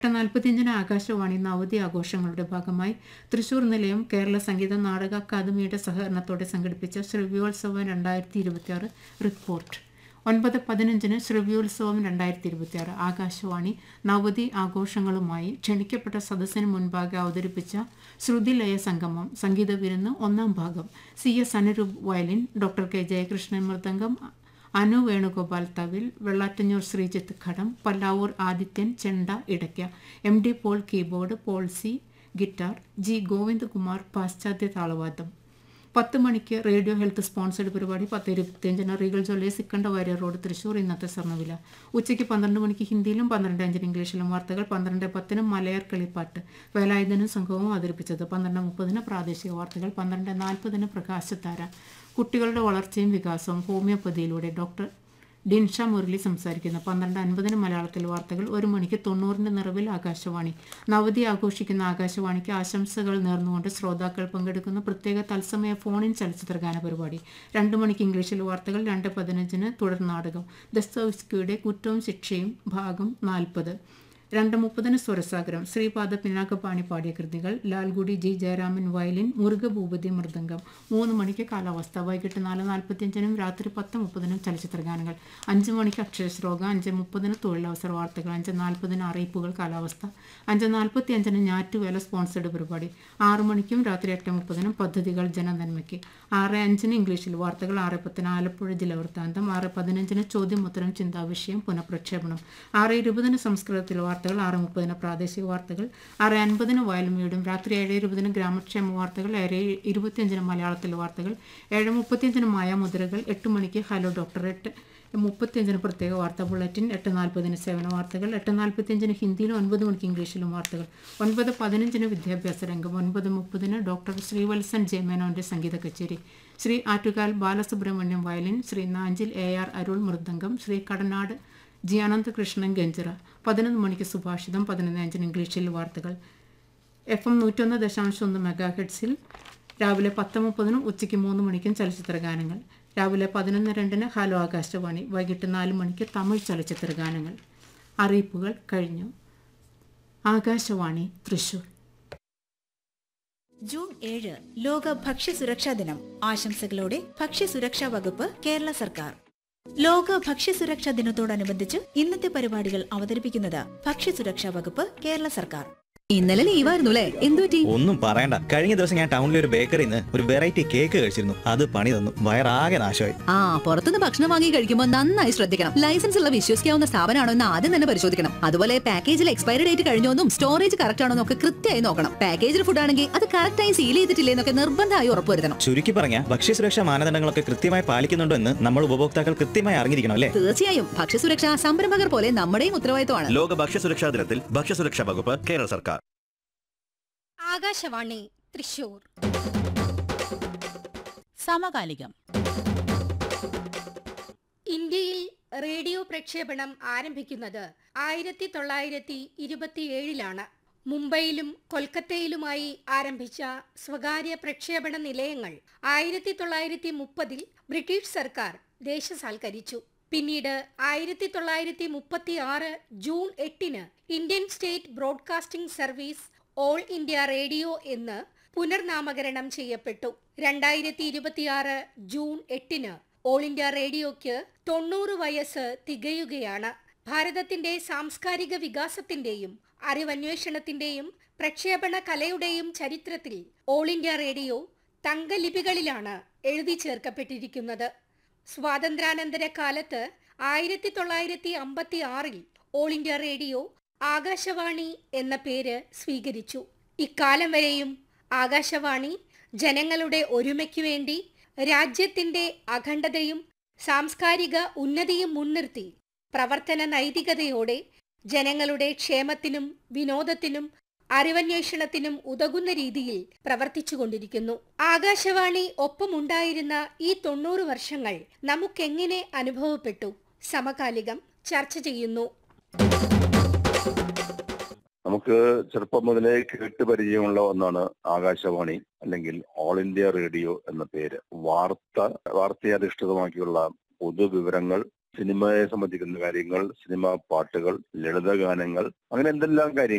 എട്ട് നാൽപ്പത്തിയഞ്ചിന് ആകാശവാണി നവതി ആഘോഷങ്ങളുടെ ഭാഗമായി തൃശൂർ നിലയം കേരള സംഗീത നാടക അക്കാദമിയുടെ സഹകരണത്തോടെ സംഘടിപ്പിച്ച ശ്രവ്യോത്സവം രണ്ടായിരത്തി ഇരുപത്തിയാറ് റിപ്പോർട്ട് ഒൻപത് പതിനഞ്ചിന് ശ്രവ്യോത്സവം രണ്ടായിരത്തി ഇരുപത്തിയാറ് ആകാശവാണി നവതി ആഘോഷങ്ങളുമായി ക്ഷണിക്കപ്പെട്ട സദസ്സിന് മുൻപാകെ അവതരിപ്പിച്ച ശ്രുതിലയ സംഗമം സംഗീത വിരുന്ന് ഒന്നാം ഭാഗം C S Anuroop violin doctor K Jayakrishnan mridangam Anu Venugopal thavil Vellattanjoor Sreejith ghatam Pallavur Adithyan chenda idakka M D Paul keyboard Paul C guitar G Govindakumar പാശ്ചാത്യ താളവാദം പത്ത് മണിക്ക് റേഡിയോ ഹെൽത്ത് സ്പോൺസർഡ് പരിപാടി പത്ത് ഇരുപത്തിയഞ്ചിന് റീഗൽ ജ്വല്ലേ സിക്കണ്ട വാര്യർ റോഡ് തൃശൂർ ഇന്നത്തെ സ്വർണ്ണവില ഉച്ചയ്ക്ക് പന്ത്രണ്ട് മണിക്ക് ഹിന്ദിയിലും പന്ത്രണ്ട് അഞ്ചിന് ഇംഗ്ലീഷിലും വാർത്തകൾ പന്ത്രണ്ട് പത്തിനും മലയാർ കളിപ്പാട്ട് വേലായുധനും സംഘവും അവതരിപ്പിച്ചത് പന്ത്രണ്ട് മുപ്പതിന് പ്രാദേശിക വാർത്തകൾ പന്ത്രണ്ട് നാൽപ്പതിന് പ്രകാശത്താര കുട്ടികളുടെ വളർച്ചയും വികാസവും ഹോമിയോപ്പതിയിലൂടെ ഡോക്ടർ ഡിൻഷ മുരളി സംസാരിക്കുന്നു പന്ത്രണ്ട് അൻപതിന് മലയാളത്തിൽ വാർത്തകൾ ഒരു മണിക്ക് തൊണ്ണൂറിൻ്റെ നിറവിൽ ആകാശവാണി നവതി ആഘോഷിക്കുന്ന ആകാശവാണിക്ക് ആശംസകൾ നേർന്നുകൊണ്ട് ശ്രോതാക്കൾ പങ്കെടുക്കുന്ന പ്രത്യേക തത്സമയ ഫോണിൻ ചലച്ചിത്രഗാന പരിപാടി രണ്ട് മണിക്ക് ഇംഗ്ലീഷിൽ വാർത്തകൾ രണ്ട് പതിനഞ്ചിന് തുടർ നാടകം ദസ്തോസ്കിയുടെ കുറ്റവും ശിക്ഷയും ഭാഗം നാൽപ്പത് രണ്ട് മുപ്പതിന് സ്വരസാഗരം ശ്രീപാദ പിന്നാക്കപ്പാണി പാടിയ കൃതികൾ ലാൽഗുഡി ജി ജയരാമൻ വയലിൻ മുരുകഭൂപതി മൃദംഗം മൂന്ന് മണിക്ക് കാലാവസ്ഥ വൈകിട്ട് നാല് നാൽപ്പത്തിയഞ്ചിനും രാത്രി പത്ത് മുപ്പതിനും ചലച്ചിത്രഗാനങ്ങൾ അഞ്ച് മണിക്ക് അക്ഷരശ്ലോകം അഞ്ച് മുപ്പതിന് തൊഴിലവസര വാർത്തകൾ അഞ്ച് നാൽപ്പതിന് അറിയിപ്പുകൾ കാലാവസ്ഥ അഞ്ച് നാൽപ്പത്തി അഞ്ചിന് ഞാറ്റുവേല സ്പോൺസർഡ് പരിപാടി ആറ് മണിക്കും രാത്രി എട്ട് മുപ്പതിനും പദ്ധതികൾ ജനനന്മയ്ക്ക് ആറ് അഞ്ചിന് ഇംഗ്ലീഷിൽ വാർത്തകൾ ആറ് പത്തിന് ആലപ്പുഴ ജില്ല വൃത്താന്തം ആറ് പതിനഞ്ചിന് ചോദ്യം ഉത്തരം ചിന്താവിഷയം പുനഃപ്രക്ഷേപണം ആറ് ഇരുപതിന് സംസ്കൃതത്തിൽ വാർത്തകൾ ആറ് മുപ്പതിന് പ്രാദേശിക വാർത്തകൾ ആറ് അൻപതിന് വയലുമീടും രാത്രി ഏഴ് ഇരുപതിന് ഗ്രാമക്ഷേമ വാർത്തകൾ ഏഴ് ഇരുപത്തിയഞ്ചിന് മലയാളത്തിൽ വാർത്തകൾ ഏഴ് മുപ്പത്തിയഞ്ചിന് മായാമുദ്രകൾ എട്ട് മണിക്ക് ഹലോ ഡോക്ടർ എട്ട് മുപ്പത്തിയഞ്ചിന് പ്രത്യേക വാർത്താ ബുള്ളറ്റിൻ എട്ട് നാൽപ്പതിന് സേവന വാർത്തകൾ എട്ട് നാൽപ്പത്തിയഞ്ചിന് ഹിന്ദിയിലും ഒൻപത് മണിക്ക് ഇംഗ്ലീഷിലും വാർത്തകൾ ഒൻപത് പതിനഞ്ചിന് വിദ്യാഭ്യാസ രംഗം ഒൻപത് മുപ്പതിന് ഡോക്ടർ ശ്രീവത്സൻ ജയമേനോന്റെ സംഗീത കച്ചേരി ശ്രീ ആറ്റുകാൽ ബാലസുബ്രഹ്മണ്യം വയലിൻ ശ്രീ നാഞ്ചിൽ എ ആർ അരുൾ മൃദംഗം ശ്രീ കടനാട് ജി അനന്തകൃഷ്ണൻ ഗഞ്ചിറ പതിനൊന്ന് മണിക്ക് സുഭാഷിതം പതിനൊന്ന് അഞ്ചിന് ഇംഗ്ലീഷിൽ വാർത്തകൾ എഫ് എം നൂറ്റൊന്ന് ദശാംശം ഒന്ന് മെഗാ ഹെഡ്സിൽ രാവിലെ പത്ത് മുപ്പതിനും ഉച്ചയ്ക്ക് മൂന്ന് മണിക്കും ചലച്ചിത്ര ഗാനങ്ങൾ രാവിലെ പതിനൊന്ന് രണ്ടിന് ഹലോ ആകാശവാണി വൈകിട്ട് നാല് മണിക്ക് തമിഴ് ചലച്ചിത്ര ഗാനങ്ങൾ അറിയിപ്പുകൾ കഴിഞ്ഞു ആകാശവാണി തൃശൂർ ജൂൺ ഏഴ് ലോക ഭക്ഷ്യസുരക്ഷാ ദിനം ആശംസകളോടെ ഭക്ഷ്യസുരക്ഷാ വകുപ്പ് കേരള സർക്കാർ ലോക ഭക്ഷ്യസുരക്ഷാ ദിനത്തോടനുബന്ധിച്ച് ഇന്നത്തെ പരിപാടികൾ അവതരിപ്പിക്കുന്നത് ഭക്ഷ്യസുരക്ഷാ വകുപ്പ് കേരള സർക്കാർ ഇന്നലെ ലീവായിരുന്നു അല്ലേ എന്തുപറ്റി ഒന്നും പറയണ്ട കഴിഞ്ഞ ദിവസം ഞാൻ ടൗണിലെ ഒരു ബേക്കറിയിൽ നിന്ന് ഒരു വെറൈറ്റി കേക്ക് കഴിച്ചിരുന്നു അത് പണി തന്നു വയറാകെ നാശമായി ആ പുറത്തുനിന്ന് ഭക്ഷണം വാങ്ങി കഴിക്കുമ്പോൾ നന്നായി ശ്രദ്ധിക്കണം ലൈസൻസ് ഉള്ള വിശ്വസിക്കാവുന്ന സ്ഥാപനമാണോ എന്ന് ആദ്യം തന്നെ പരിശോധിക്കണം അതുപോലെ പാക്കേജിൽ എക്സ്പയറി ഡേറ്റ് കഴിഞ്ഞോന്നും സ്റ്റോറേജ് കറക്റ്റ് ആണോ എന്നൊക്കെ കൃത്യമായി നോക്കണം പാക്കേജിൽ ഫുഡ് ആണെങ്കിൽ അത് കറക്റ്റായി സീൽ ചെയ്തിട്ടില്ലേ എന്നൊക്കെ നിർബന്ധമായി ഉറപ്പുവരുത്തണം ചുരുക്കി പറഞ്ഞ ഭക്ഷ്യസുരക്ഷാ മാനദണ്ഡങ്ങളൊക്കെ കൃത്യമായി പാലിക്കുന്നുണ്ടോ എന്ന് നമ്മൾ ഉപഭോക്താക്കൾ കൃത്യമായി അറിഞ്ഞിരിക്കണം അല്ലേ തീർച്ചയായും ഭക്ഷ്യസുരക്ഷ സംരംഭകർ പോലെ നമ്മുടെയും ഉത്തരവാദിത്തമാണ് ലോക ഭക്ഷ്യസുരക്ഷാ ദിനത്തിൽ ഭക്ഷ്യസുരക്ഷാ വകുപ്പ് കേരള സർക്കാർ ആകാശവാണി തൃശൂർ സമകാലികം ഇന്ത്യയിൽ റേഡിയോ പ്രക്ഷേപണം ആരംഭിക്കുന്നത് ആയിരത്തി തൊള്ളായിരത്തി ഇരുപത്തിയേഴിലാണ് മുംബൈയിലും കൊൽക്കത്തയിലുമായി ആരംഭിച്ച സ്വകാര്യ പ്രക്ഷേപണ നിലയങ്ങൾ ആയിരത്തി തൊള്ളായിരത്തി മുപ്പതിൽ ബ്രിട്ടീഷ് സർക്കാർ ദേശസാൽക്കരിച്ചു പിന്നീട് ആയിരത്തി തൊള്ളായിരത്തി മുപ്പത്തി ആറ് ജൂൺ എട്ടിന് Indian State Broadcasting Service All India Radio എന്ന് പുനർനാമകരണം ചെയ്യപ്പെട്ടു രണ്ടായിരത്തി ഇരുപത്തിയാറ് ജൂൺ എട്ടിന് ഓൾ ഇന്ത്യ റേഡിയോയ്ക്ക് തൊണ്ണൂറ് വയസ്സ് തികയുകയാണ് ഭാരതത്തിന്റെ സാംസ്കാരിക വികാസത്തിന്റെയും അറിവന്വേഷണത്തിന്റെയും പ്രക്ഷേപണ കലയുടെയും ചരിത്രത്തിൽ ഓൾ ഇന്ത്യ റേഡിയോ തങ്കലിപികളിലാണ് എഴുതി ചേർക്കപ്പെട്ടിരിക്കുന്നത് സ്വാതന്ത്ര്യാനന്തര കാലത്ത് ആയിരത്തി തൊള്ളായിരത്തി അമ്പത്തി ആറിൽ ഓൾ ഇന്ത്യ റേഡിയോ ആകാശവാണി എന്ന പേര് സ്വീകരിച്ചു ഇക്കാലം വരെയും ആകാശവാണി ജനങ്ങളുടെ ഒരുമയ്ക്കു വേണ്ടി രാജ്യത്തിന്റെ അഖണ്ഡതയും സാംസ്കാരിക ഉന്നതിയും മുൻനിർത്തി പ്രവർത്തന നൈതികതയോടെ ജനങ്ങളുടെ ക്ഷേമത്തിനും വിനോദത്തിനും അറിവന്വേഷണത്തിനും ഉതകുന്ന രീതിയിൽ പ്രവർത്തിച്ചുകൊണ്ടിരിക്കുന്നു ആകാശവാണി ഒപ്പമുണ്ടായിരുന്ന ഈ തൊണ്ണൂറ് വർഷങ്ങൾ നമുക്കെങ്ങനെ അനുഭവപ്പെട്ടു സമകാലികം ചർച്ച ചെയ്യുന്നു നമുക്ക് ചെറുപ്പം മുതലേ കേട്ട് പരിചയമുള്ള ഒന്നാണ് ആകാശവാണി അല്ലെങ്കിൽ ഓൾ ഇന്ത്യ റേഡിയോ എന്ന പേര് വാർത്ത വാർത്തയാധിഷ്ഠിതമാക്കിയുള്ള പൊതുവിവരങ്ങൾ സിനിമയെ സംബന്ധിക്കുന്ന കാര്യങ്ങൾ സിനിമാ പാട്ടുകൾ ലളിതഗാനങ്ങൾ അങ്ങനെ എന്തെല്ലാം കാര്യങ്ങൾ